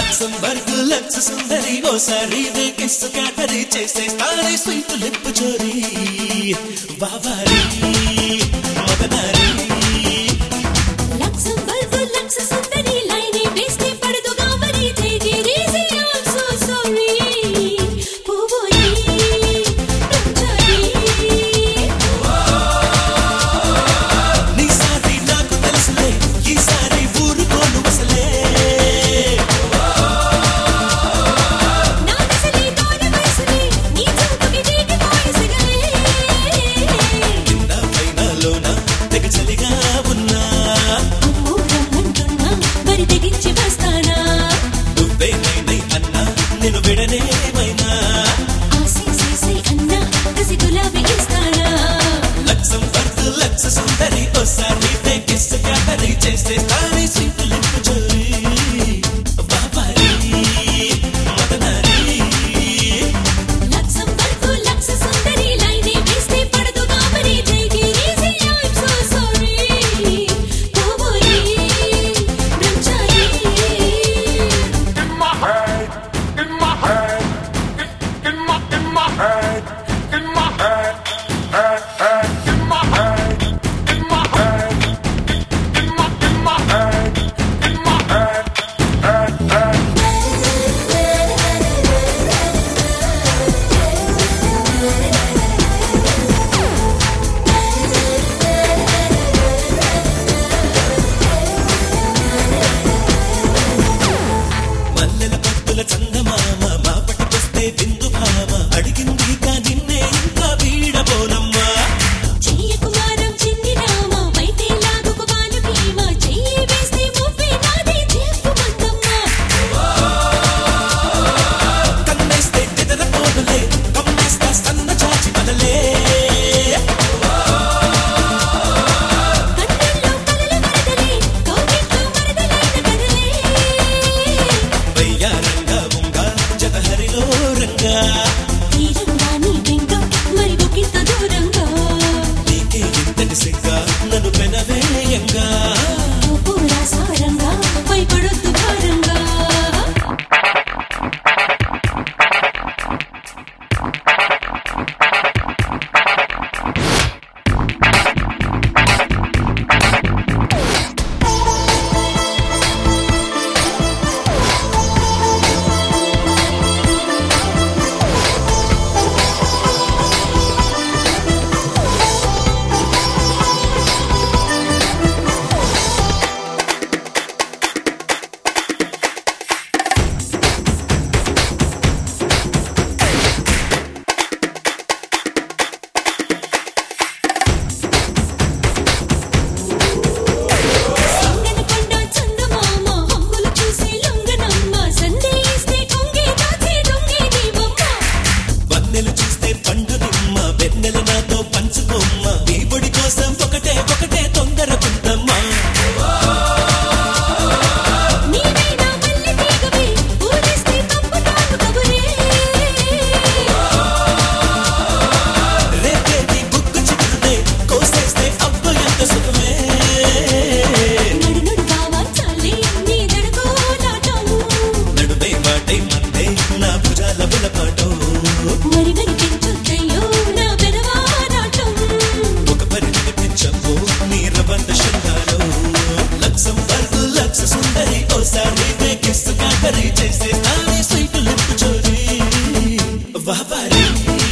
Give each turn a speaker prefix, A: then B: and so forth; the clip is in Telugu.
A: లక్సంబర్గ్ లక్స్ సుందరి ఓసారి కిస్ క్యాటరీ చేసేస్తారే స్వీట్ లిప్ చోరీ బాబారి మదనారి
B: లక్సంబర్గ్ లక్స్ సుందరి లైనే వేస్తే పడదుగా మరి take it easy, I'm so sorry. పోబోయి, పంచాలి.
A: నీసారి నాకు తెలుసులే ఈసారి ఊరుకోను అసలే
B: నా దశలే తోడ వయసులే, నీ చూపుకి నీటి పాయసగలే.
A: కింద పైన లోన తెగ చలిగా ఉన్నా
B: అమ్మో రమ్మంటున్నా, మరి తెగించి వస్తానా?
A: నువ్వే నై అన్నా నేను విడనేమైనా
B: ఆశీసేసే అన్నా, కసి గులాబీ ఇస్తానా?
A: లక్సంబర్గ్ లక్స్ సుందరి ఓసారి కిస్ క్యాటరీ చేసేస్తారే స్వీట్ లిప్ చోరీ బాబారి మదనారి
B: లక్సంబర్గ్ లక్స్ సుందరి లైనే వేస్తే పడదుగా మరి take it easy, I'm so sorry. పోబోయి, బ్రహ్మచారి.
C: in my head, in my head, in, in my in my head, in my head, head, head, in my head, in my head, in, in my in my head, in my head, head, head.
A: మల్లెల పట్టుల చందమామ మా పట్టుకొస్తే బిందు భామ అడిగింది కా నిన్నే ఇంకా వీడబోనమ్మా
B: చెయ్యకు మారం చిన్ని రామ, బయటే లాగుకు బాలు భీమ, చెయ్యి వేస్తే మువ్వే నాదే చెప్పు మంగమ్మ.
A: కన్నేస్తే ఎదరపోనులే కమ్మేస్తా సన్న చాచి బలలే
B: కన్నుల్లో కలల వరదలే, కౌగిట్లో మరదలైన కదలే.
A: వయ్యారంగా ఉంగా జతహరిలో రంగా
B: తీరంగా నీ వెంట, మరి ఒకంత దూరంగా.
A: నీకే ఇంతటి సిగ్గా నన్ను పెనవేయంగా
B: ఓ పూరా సారంగా, భయపడొద్దు భారంగా. సంగనకొండ చందమామ, హంగులు చూసి లొంగనమ్మ, సందేయిస్తే కొంగే దాచే దొంగే నీవమ్మ.
A: వన్నెలు చూస్తే పండు నిమ్మ వెన్నెల నాతో పంచుకోమ్మ నీ పొడి కోసం ఒకటే ఒకటే తొందరకుందమ్మా
B: నీవైనా మల్లె తీగవే, ఊరిస్తే తప్పుతాను కబురే.
A: రేపే నీ బుక్కు చిగురునే కోసేస్తే అబ్బ ఎంత సుఖమే
B: నడు నడుగా వాచాలి, నీ నడుకో నాటం.
A: నడుమే మాటే మందే నా భుజాల బులపాటం
B: మరి మరి పెంచొద్దయ్యో నా పెదవారాటం.
A: ఒక పరిధిని పెంచమ్మో నీ రబంద శృంగారం లక్సం వరకు లక్ష సుందరి ఓసారి కిస్ కాకరి చేసే నాని స్వీట్ లిప్ చోరీ వాపారి